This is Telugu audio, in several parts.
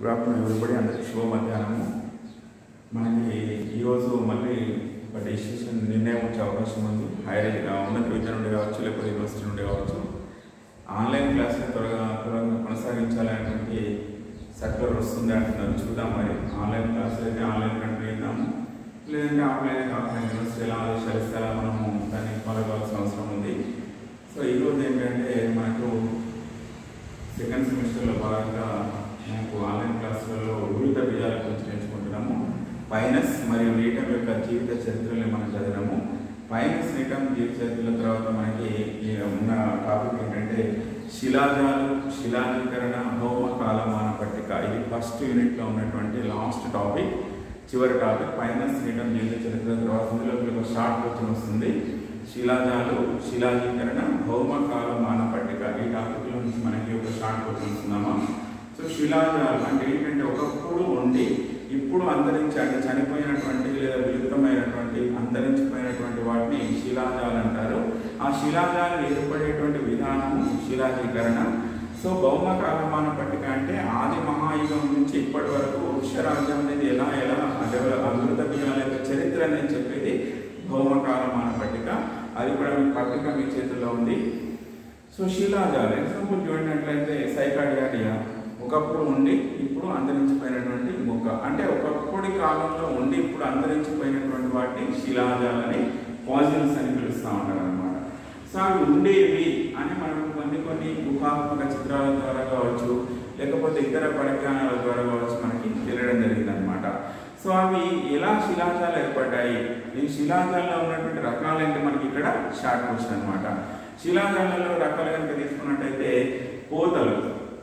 గుడ్ ఆఫ్టర్నూన్ ఎవరిబడి అందరికి శుభ మధ్యాహ్నము మనకి ఈరోజు మళ్ళీ ఒక డెసిషన్ నిర్ణయం వచ్చే అవకాశం ఉంది హైయర్ ఎడ్యు- ఉన్నత విద్య నుండి కావచ్చు లేకపోతే యూనివర్సిటీ నుండి కావచ్చు ఆన్లైన్ క్లాసులు త్వరగా త్వరగా కొనసాగించాలనేటువంటి సర్కులర్ వస్తుంది అంటున్నారు చూద్దాం మరి ఆన్లైన్ క్లాసులు అయితే ఆన్లైన్ కంటిన్యూ చేద్దాము లేదంటే ఆఫ్లైన్ అయితే ఆఫ్లైన్ యూనివర్సిటీ ఎలా ఆదేశాలు ఇస్తే అలా మనము దాన్ని ఫాలో కావాల్సిన అవసరం ఉంది సో ఈరోజు ఏంటంటే మనకు సెకండ్ సెమిస్టర్లో భాగంగా మనకు ఆన్లైన్ క్లాసులలో వివిధ విధాల గురించి నేర్చుకుంటున్నాము పైనస్ మరియు నీటం యొక్క జీవిత చరిత్రని మనం చదివాము పైనస్ నీటం జీవిత చరిత్రల తర్వాత మనకి ఈ ఉన్న టాపిక్ ఏంటంటే శిలాజాలు శిలాజీకరణ హోమ కాలమాన పట్టిక ఇది ఫస్ట్ యూనిట్లో ఉన్నటువంటి లాస్ట్ టాపిక్ చివరి టాపిక్ పైనస్ నీటం జీవిత చరిత్ర తర్వాత ఇందులో ఒక షార్ట్ క్వశ్చన్ వస్తుంది శిలాజాలు శిలాజీకరణ భౌమ కాలమాన పట్టిక ఈ టాపిక్లో నుంచి మనకి ఒక షార్ట్ క్వశ్చన్ వస్తున్నామా సో శిలాజాలు అంటే ఏంటంటే ఒకప్పుడు ఉండి ఇప్పుడు అంతరించి అంటే చనిపోయినటువంటి లేదా విలుప్తమైనటువంటి అంతరించిపోయినటువంటి వాటిని శిలాజాలు అంటారు ఆ శిలాజాలు ఏర్పడేటువంటి విధానము శిలాజీకరణ సో భౌమ కాలమాన పట్టిక అంటే ఆది మహాయుగం నుంచి ఇప్పటి వరకు వృక్షరాజ్యం అనేది ఎలా ఎలా డెవలప్ అభివృద్ధి యొక్క చరిత్ర అనేది చెప్పేది భౌమ కాలమాన పట్టిక అది కూడా మీ పట్టిక మీ చేతుల్లో ఉంది సో శిలాజాలు ఎగ్జాంపుల్ చూడనట్లయితే సైకాడియాడియా ఒకప్పుడు ఉండి ఇప్పుడు అంతరించిపోయినటువంటి మొక్క అంటే ఒకప్పటి కాలంలో ఉండి ఇప్పుడు అంతరించిపోయినటువంటి వాటిని శిలాజాలని పాజిల్స్ అని పిలుస్తూ ఉంటారు అనమాట సో అవి ఉండేవి అని మనం కొన్ని కొన్ని ఊహాత్మక చిత్రాల ద్వారా కావచ్చు లేకపోతే ఇతర పరిజ్ఞానాల ద్వారా కావచ్చు మనకి తెలియడం జరిగింది అనమాట సో అవి ఎలా శిలాజాలు ఏర్పడ్డాయి ఈ శిలాజాల్లో ఉన్నటువంటి రకాలు ఏంటి మనకి ఇక్కడ షార్ట్ క్వశ్చన్ అనమాట శిలాజాలలో రకాలు కనుక తీసుకున్నట్టయితే పోతలు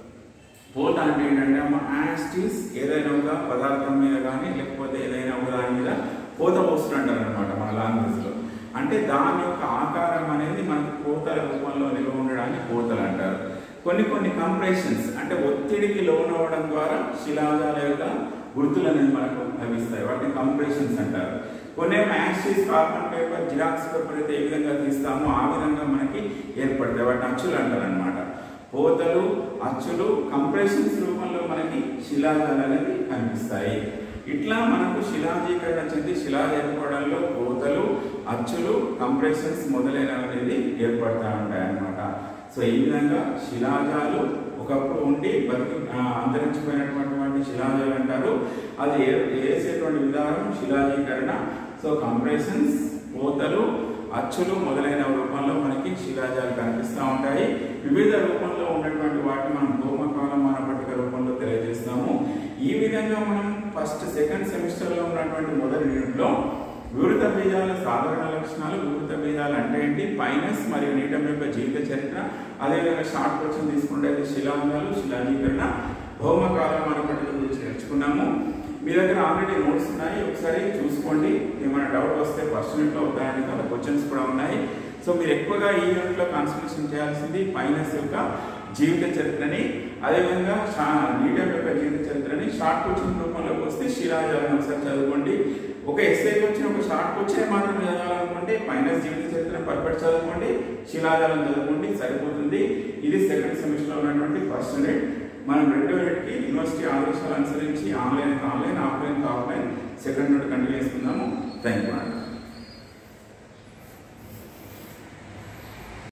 పోత అంటే ఏంటంటే యాస్టిస్ ఏదైనా ఒక పదార్థం మీద కానీ లేకపోతే ఏదైనా ఒక దాని మీద పోత పోస్తుంటారు అనమాట మన లాంగ్వేజ్లో అంటే దాని యొక్క ఆకారం అనేది మనకి పోతల రూపంలో నిల్వ ఉండడాన్ని పోతలు అంటారు కొన్ని కొన్ని కంప్రెషన్స్ అంటే ఒత్తిడికి లోనవ్వడం ద్వారా శిలాజాల యొక్క గుర్తులు అనేది మనకు లభిస్తాయి వాటిని కంప్రెషన్స్ అంటారు కొన్ని యాషిస్ కార్బన్ పేపర్ జిరాక్స్ పేపర్ అయితే ఏ విధంగా తీస్తామో ఆ విధంగా మనకి ఏర్పడతాయి వాటిని అచ్చులు అంటారు అనమాట పోతలు అచ్చులు కంప్రెషన్స్ రూపంలో మనకి శిలాజాలు అనేది కనిపిస్తాయి ఇట్లా మనకు శిలాజీకరణ చెంది శిలా ఏర్పడంలో పోతలు అచ్చులు కంప్రెషన్స్ మొదలైనవి అనేది ఏర్పడతా ఉంటాయి అన్నమాట సో ఈ విధంగా శిలాజాలు ఒకప్పుడు ఉండి బతికి ఆ, అంతరించిపోయినటువంటి వాటిని శిలాజాలు అంటారు అది ఏ- వేసేటువంటి విధానం శిలాజీకరణ సో కంప్రెషన్స్ పోతలు అచ్చులు మొదలైన రూపంలో మనకి శిలాజాలు కనిపిస్తూ ఉంటాయి వివిధ రూపంలో ఉన్నటువంటి వాటిని మనం భూమకాలమాన పట్టిక రూపంలో తెలియజేస్తాము ఈ విధంగా మనం ఫస్ట్ సెకండ్ సెమిస్టర్లో ఉన్నటువంటి మొదటి యూనిట్లో వివృత బీజాల సాధారణ లక్షణాలు వివృత బీజాలు అంటే ఏంటి పైనస్ మరియు నీటం యొక్క జీవిత చరిత్ర అదేవిధంగా షార్ట్ క్వశ్చన్ తీసుకుంటే శిలాంగాలు శిలాజీకరణ భౌమకాలమాన పట్టిక గురించి నేర్చుకున్నాము మీ దగ్గర ఆల్రెడీ నోట్స్ ఉన్నాయి ఒకసారి చూసుకోండి ఏమైనా డౌట్ వస్తే ఫస్ట్ యూనిట్లో ఉదాహరణకి అలా క్వశ్చన్స్ కూడా ఉన్నాయి సో మీరు ఎక్కువగా ఈ యూనిట్లో కాన్సన్ట్రేషన్ చేయాల్సింది ఫైనాన్స్ యొక్క జీవిత చరిత్రని అదేవిధంగా నీటం యొక్క జీవిత చరిత్రని షార్ట్ క్వశ్చన్ రూపంలోకి వస్తే శిలాజాలను ఒకసారి చదువుకోండి ఒక ఎస్ఐకి వచ్చిన ఒక షార్ట్ క్వశ్చన్ మాత్రం చదవాలనుకోండి ఫైనాన్స్ జీవిత చరిత్ర పర్ఫెక్ట్ చదువుకోండి శిలాజాలను చదువుకోండి సరిపోతుంది ఇది సెకండ్ సెమిస్టర్లో ఉన్నటువంటి ఫస్ట్ యూనిట్ మనం రెండో యూనిట్కి యూనివర్సిటీ ఆదేశాలు అనుసరించి online online offline offline second unit continue చేసుకుందాము థ్యాంక్ యూ